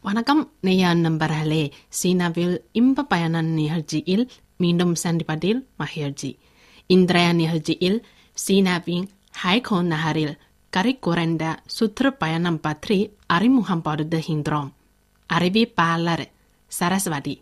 வணக்கம் நேயா நண்பர்களே சீனாவில் இன்ப பயண நிகழ்ச்சியில் மீண்டும் சந்திப்பதில் மகிழ்ச்சி இன்றைய நிகழ்ச்சியில் சீனாவின் ஹைகோ நகரில் கரை குறைந்த சுற்றுப்பயணம் பற்றி அறிமுகம் படுத்துகின்றோம் அறிவிப்பாளர் சரஸ்வதி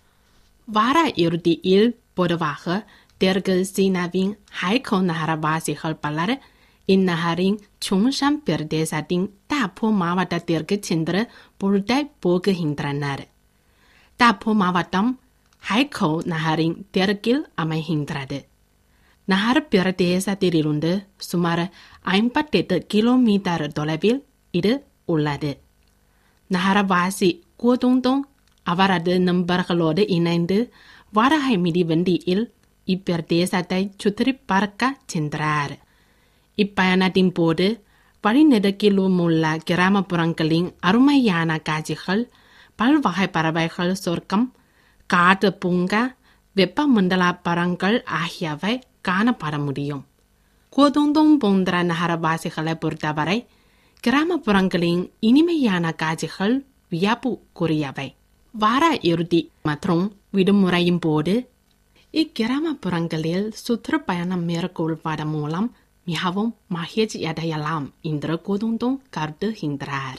வார இறுதியில் பொதுவாக தெற்கு சீனாவின் ஹைகோ நகரவாசிகள் பலர் இந்நகரின் சுங்ஷான் பிரதேசத்தின் தாப்போ மாவட்டத்திற்கு சென்று பொழுதை போகுகின்றனர் தாப்போ மாவட்டம் ஹைகோ நகரின் தெற்கில் அமைகின்றது நகர் பிரதேசத்திலிருந்து சுமார் ஐம்பத்தெட்டு கிலோமீட்டர் தொலைவில் இது உள்ளது நகரவாசி கோதோங்தோங் அவரது நண்பர்களோடு இணைந்து வாடகை மிதிவண்டியில் இப்பிரதேசத்தை சுற்றி பார்க்க சென்றார் இப்பயணத்தின் போது வழிநெடுக்கிலும் உள்ள கிராமப்புறங்களின் அருமையான காட்சிகள் பல்வகை பறவைகள் சொர்க்கம் காட்டு பூங்கா வெப்பமண்டல பழங்கள் ஆகியவை காணப்பட முடியும் கோதோந்தோம் போன்ற நகரவாசிகளை பொறுத்தவரை கிராமப்புறங்களின் இனிமையான காட்சிகள் வியப்புக்குரியவை வார இறுதி மற்றும் விடுமுறையின் போது இக்கிராமப்புறங்களில் சுற்றுப்பயணம் மேற்கொள்வதன் மூலம் மிகவும் மகிழ்ச்சி அடையலாம் என்று கோதோந்தோம் கருதுகின்றார்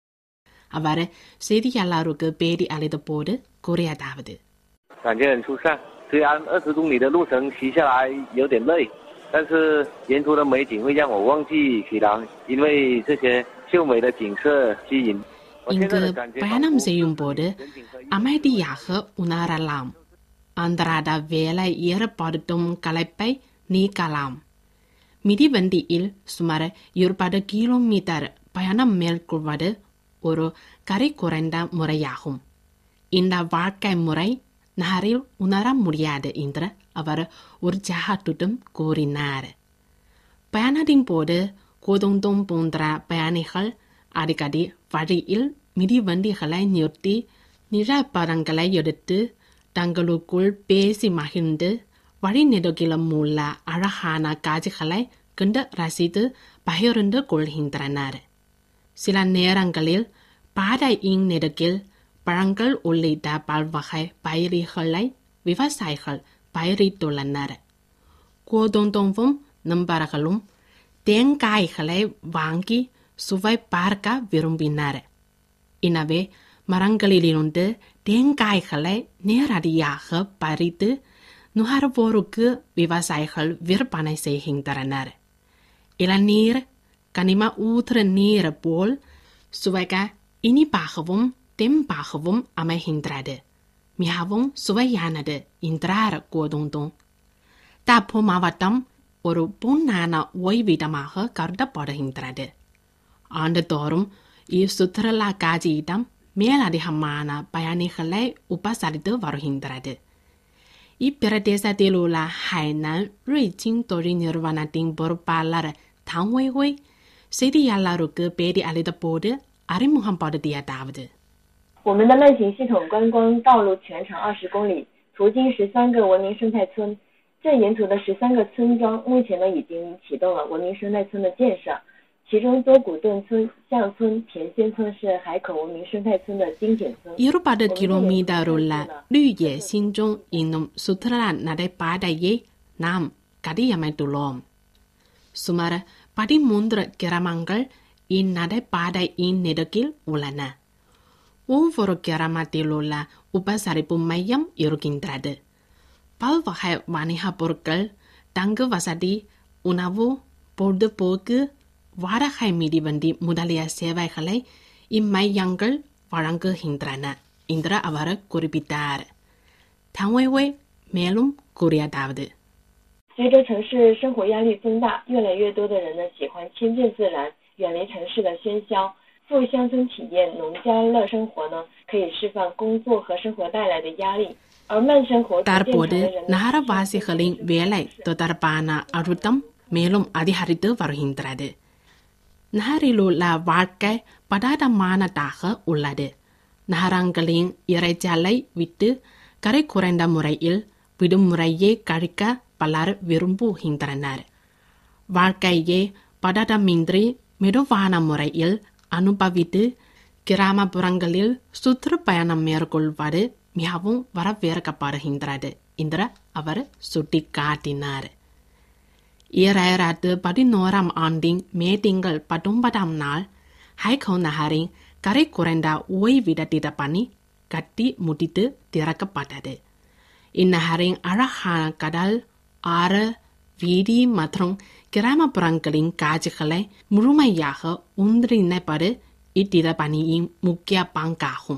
அவர் செய்தியாளருக்கு பேட்டி அளித்த போது கூறியதாவது 感觉很舒畅。虽然二十公里的路程骑下来有点累，但是沿途的美景会让我忘记疲劳，因为这些秀美的景色吸引。我现在 இங்கு 的感觉仿佛 பயணம் செய்யும் போது 人景合一 அமைதியாக உணரலாம் அன்றாட வேலை ஏற்படுத்தும் களைப்பை நீக்கலாம் மிதிவண்டியில் சுமார் இருபது கிலோமீட்டர் பயணம் மேற்கொள்வது ஒரு கரை குறைந்த முறையாகும் இந்த வாழ்க்கை முறை நகரில் உணர முடியாது என்று அவர் உற்சாகத்துடன் கூறினார் பயணத்தின் போது கோதோந்தோம் போன்ற பயணிகள் அடிக்கடி வழியில் மிதிவண்டிகளை நிறுத்தி நிழற்படங்களை எடுத்து தங்களுக்குள் பேசி மகிழ்ந்து வழிநெடுகிலும் உள்ள அழகான காட்சிகளை கண்டு ரசித்து பகிர்ந்து கொள்கின்றனர் சில நேரங்களில் பாதையின் நெடுகில் பழங்கள் உள்ளிட்ட பல்வகை பயிர்களை விவசாயிகள் பயிரிட்டுள்ளனர் கோதோந்தோவும் நண்பர்களும் தேங்காய்களை வாங்கி சுவை பார்க்க விரும்பினர் எனவே மரங்களிலிருந்து தேங்காய்களை நேரடியாக பறித்து நுகர்வோருக்கு விவசாயிகள் விற்பனை செய்கின்றனர் இளநீர் கனிம ஊற்று நீர் போல் சுவைக்க இனிப்பாகவும் தெம்பாகவும் அமைகின்றது மிகவும் சுவையானது என்றார் கோதோந்தோங் தாப்போ மாவட்டம் ஒரு பொன்னான ஓய்விடமாக கருதப்படுகின்றது ஆண்டுதோறும் இச்சுற்றுலா காட்சியிடம் மேலதிகமான பயணிகளை உபசரித்து வருகின்றது இப்பிரதேசத்தில் உள்ள ஹைனான் ருய்ஜிங் தொழில் நிறுவனத்தின் பொறுப்பாளர் தாங் வைவை செய்தியாளருக்கு பேட்டி அளித்த போது அறிமுகப்படுத்தியதாவது 我们的慢行系统观光道路全长二十公里，途经十三个文明生态村。这沿途的十三个村庄，目前呢已经启动了文明生态村的建设。其中多古顿村、象村、田仙村是海口文明生态村的精简村。 இருபது கிலோமீட்டர் உள்ள லுயே சிஞ்சோங் என்னும் சுற்றுலா நடைபாதையை நாம் கட்டியமைத்துள்ளோம் சுமார் பதிமூன்று கிராமங்கள் இந்நடைபாதையின் நெடுகில் உள்ளன ஒவ்வொரு கிராமத்தில் உள்ள உபசரிப்பு மையம் இருக்கின்றது பல்வகை வணிகப் பொருட்கள் தங்கு வசதி உணவு பொழுதுபோக்கு வாடகை மிதிவண்டி முதலிய சேவைகளை இம்மையங்கள் வழங்குகின்றன என்று அவர் குறிப்பிட்டார் தங்வைவை மேலும் கூறியதாவது 随着城市生活压力增大，越来越多的人呢喜欢亲近自然，远离城市的喧嚣。赴乡村体验农家乐生活呢，可以释放工作和生活带来的压力。而慢生活逐渐成 தற்போது 为人们 நகரவாசிகளின் வேலை தொடர்பான அழுத்தம் மேலும் அதிகரித்து வருகின்றது நகரிலுள்ள வாழ்க்கை பதார்த்தமானதாக உள்ளது நகரங்களின் இறைச்சலை விட்டு கரை குறைந்த முறையில் விடுமுறையை கழிக்க பலர் விரும்புகின்றனர் வாழ்க்கையை பதட்டமின்றி மெதுவான முறையில் அனுபவித்து கிராமப்புறங்களில் சுற்றுப்பயணம் மேற்கொள்வது மிகவும் வரவேற்கப்படுகின்றது என்று அவர் சுட்டிக்காட்டினார் இரண்டாயிரத்து பதினோராம் ஆண்டின் மே திங்கள் பத்தொன்பதாம் நாள் ஹைகோ நகரின் கரை குறைந்த ஓய்விட பணி கட்டி முடித்து திறக்கப்பட்டது இந்நகரின் அழகான கடல் ஆறு வீதி மற்றும் கிராமப்புறங்களின் காட்சிகளை முழுமையாக ஒன்றிணைப்பது இத்திட பணியின் முக்கிய பங்காகும்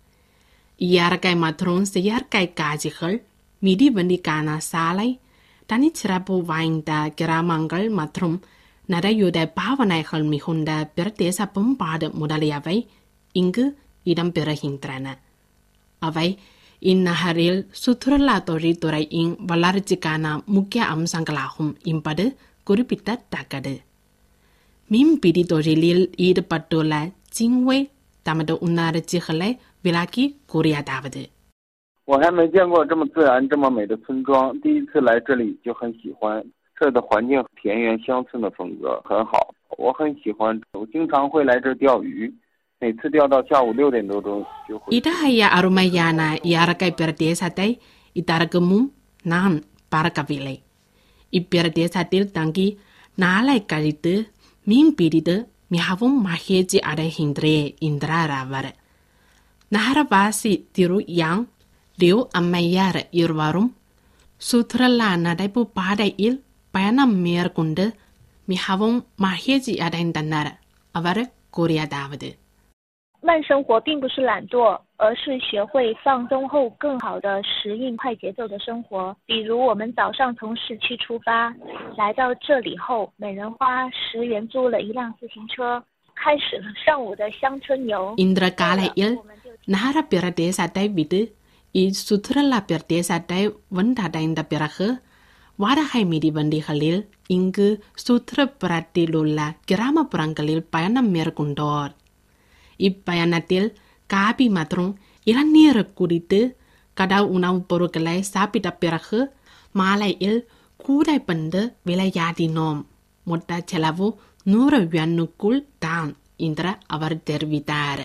இயற்கை மற்றும் செயற்கை காட்சிகள் மிதிவண்டிக்கான சாலை தனிச்சிறப்பு வாய்ந்த கிராமங்கள் மற்றும் நடையுட பாவனைகள் மிகுந்த பிரதேச பண்பாடு முதலியவை இங்கு இடம்பெறுகின்றன அவை இந்நகரில் சுற்றுலா தொழில்துறையின் வளர்ச்சிக்கான முக்கிய அம்சங்களாகும் என்பது குறிப்பிடத்தக்கது மீன்பிடி தொழிலில் ஈடுபட்டுள்ள ஜிங்வை தமது உணர்ச்சிகளை விளக்கி கூறியதாவது 我还没见过这么自然、这么美的村庄，第一次来这里就很喜欢。这儿的环境田园乡村的风格很好，我很喜欢。我经常会来这儿钓鱼，每次钓到下午六点多钟就回。 இத்தகைய அருமையான இயற்கை பிரதேசத்தை இதற்கு முன் நான் பார்க்கவில்லை இப்பிரதேசத்தில் தங்கி நாளை கழித்து மீன் பிடித்து மிகவும் மகிழ்ச்சி அடைகின்றேன் என்றார் அவர் நகரவாசி திரு யாங் லியூ அம்மையார் இருவரும் சுற்றுலா நடைபு பாதையில் பயணம் மேற்கொண்டு மிகவும் மகிழ்ச்சி அடைந்தனர் அவர் கூறியதாவது 慢生活并不是懒惰，而是学会放松后更好的适应快节奏的生活。比如，我们早上从市区出发，来到这里后，每人花十元租了一辆自行车，开始了上午的乡村游。 இன்று 接着 காலையில் 我们就 நகர பிரதேசத்தை விட்டு இச்சுற்றுலா பிரதேசத்தை வந்தடைந்த பிறகு வாடகை மிதிவண்டிகளில் இங்கு சுற்றுப்புறத்திலுள்ள கிராமப்புறங்களில் பயணம் மேற்கொண்டோர் இப்பயணத்தில் காபி மற்றும் இளநீர் குடித்து கடல் உணவுப் பொருட்களை சாப்பிட்ட பிறகு மாலையில் கூடைப்பந்து விளையாடினோம் மொத்த செலவு நூறு யன்னுக்குள் தான் என்று அவர் தெரிவித்தார்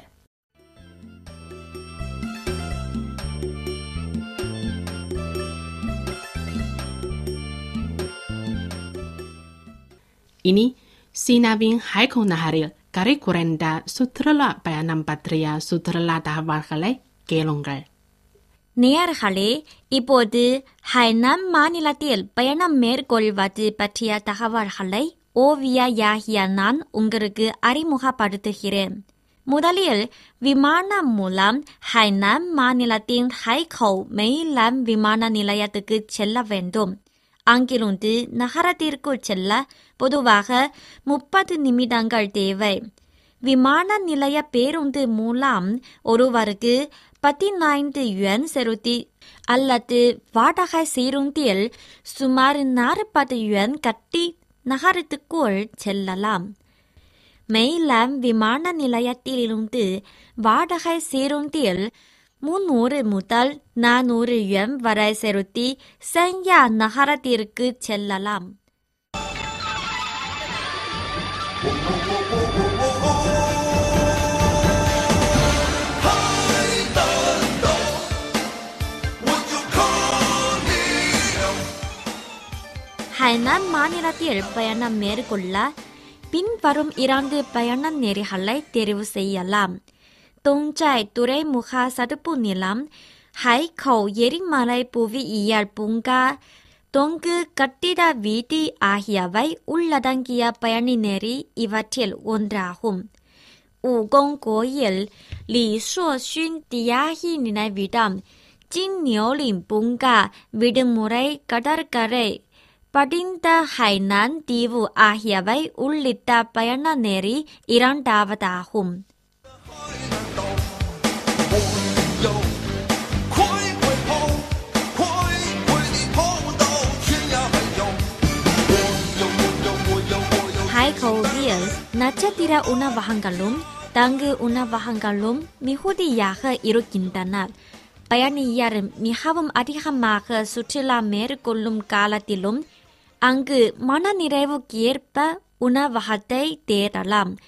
இனி சீனாவின் ஹைகோ நகரில் கரை குறைந்த சுற்றுலா பயணம் பற்றிய சுற்றுலா தகவல்களை கேளுங்கள் நேயர்களே இப்போது ஹைனான் மாநிலத்தில் பயணம் மேற்கொள்வது பற்றிய தகவல்களை ஓவியா யாகிய நான் உங்களுக்கு அறிமுகப்படுத்துகிறேன் முதலில் விமானம் மூலம் ஹைனான் மாநிலத்தின் ஹைகோ மெயிலான் விமான நிலையத்துக்கு செல்ல வேண்டும் அங்கிருந்து நகரத்திற்குள் செல்ல பொதுவாக முப்பது நிமிடங்கள் தேவை விமான நிலைய பேருந்து மூலம் ஒருவருக்கு பதினைந்து யுவான் செலுத்தி அல்லது வாடகை சீருந்தில் சுமார் நாற்பது யுவான் கட்டி நகரத்துக்குள் செல்லலாம் மெய்லாம் விமான நிலையத்திலிருந்து வாடகை சீருந்தில் முன்னூறு முதல் நானூறு யுவான் வரை செலுத்தி சென்யா நகரத்திற்கு செல்லலாம் 海南மாநிலத்தில் பயணம் மேற்கொள்ள பின்வரும் இரண்டு பயண நெறிகளை தெரிவு செய்யலாம் தொஞ்சாய் துறைமுக சதுப்பு நிலம் ஹைகோ எரிமலை புவியியல் பூங்கா தொங்கு கட்டிட வீதி ஆகியவை உள்ளடங்கிய பயணி நெறி இவற்றில் ஒன்றாகும் ஊகோங் கோயில் லி ஷோஷுன் தியாகி நினைவிடம் ஜின்யோலின் பூங்கா விடுமுறை கடற்கரை படிந்த ஹைனான் தீவு ஆகியவை உள்ளிட்ட பயண நெறி இரண்டாவதாகும் 游，快快跑，快快地跑到天涯海角。我有我有我有我有。 ஹைகோவில் நட்சத்திர உணவகங்களும் தங்கு உணவகங்களும் மிகுதியாக இருக்கின்றன பயணியர் மிகவும் அதிகமாக சுற்றுலா மேற்கொள்ளும் காலத்திலும் அங்கு மனநிறைவுக்கு ஏற்ப உணவகத்தை தேடலாம்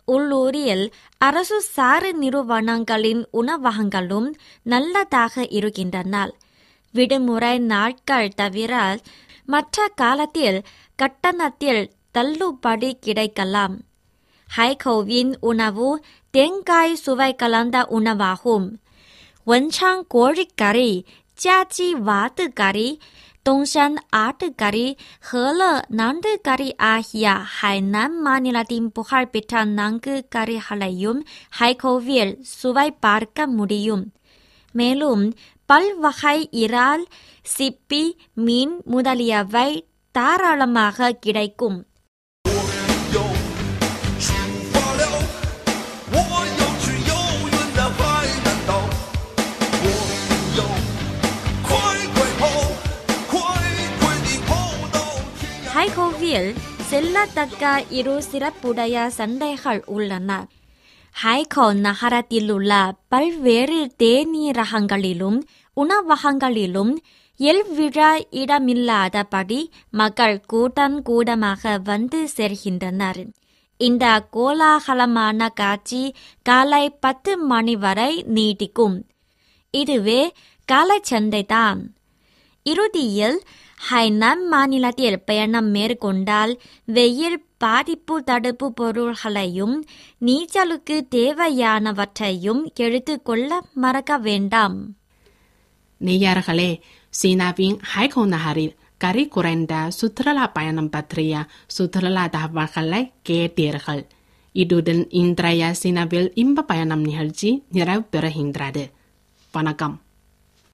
உள்ளூரில் அரசு சாறு நிறுவனங்களின் உணவகங்களும் நல்லதாக இருக்கின்றன விடுமுறை நாட்கள் தவிர மற்ற காலத்தில் கட்டணத்தில் தள்ளுபடி கிடைக்கலாம் ஹைகோவின் உணவு தேங்காய் சுவை கலந்த உணவாகும் வஞ்சாங் கோழிக்கறி ஜாச்சி வாத்து கறி தொங்ஷான் ஆட்டுக்கறி ஹேல நண்டு கறி ஆகிய ஹைனான் மாநிலத்தின் புகழ்பெற்ற நான்கு கறிகளையும் ஹைகோவில் சுவை பார்க்க முடியும் மேலும் பல்வகை இறால் சிப்பி மீன் முதலியவை தாராளமாக கிடைக்கும் 我又出发了，我要去遥远的海南岛，我要快快跑，快快地跑到天涯。 ஹைகோவில் செல்லத்தக்க இரு சிறப்புடைய சண்டைகள் உள்ளன ஹைகோ நகரத்திலுள்ள பல்வேறு தேநீரகங்களிலும் உணவகங்களிலும் எல்விழா இடமில்லாதபடி மக்கள் கூட்டம் கூட்டமாக வந்து சேர்கின்றனர் இந்த கோலாகலமான காட்சி காலை பத்து மணி வரை நீடிக்கும் இதுவே காலை சந்தைதான் இறுதியில் ஹைனான் மாநிலத்தில் பயணம் மேற்கொண்டால் வெயில் பாதிப்பு தடுப்பு பொருள்களையும் நீச்சலுக்கு தேவையானவற்றையும் எடுத்துக்கொள்ள மறக்க வேண்டாம் நேயர்களே சீனாவின் ஹைகோ நகரில் கரை குறைந்த சுற்றுலா பயணம் பற்றிய சுற்றுலா தகவல்களை கேட்டீர்கள் இதுடன் இன்றைய சீனாவில் இன்ப பயணம் நிகழ்ச்சி நிறைவு பெறுகின்றது வணக்கம்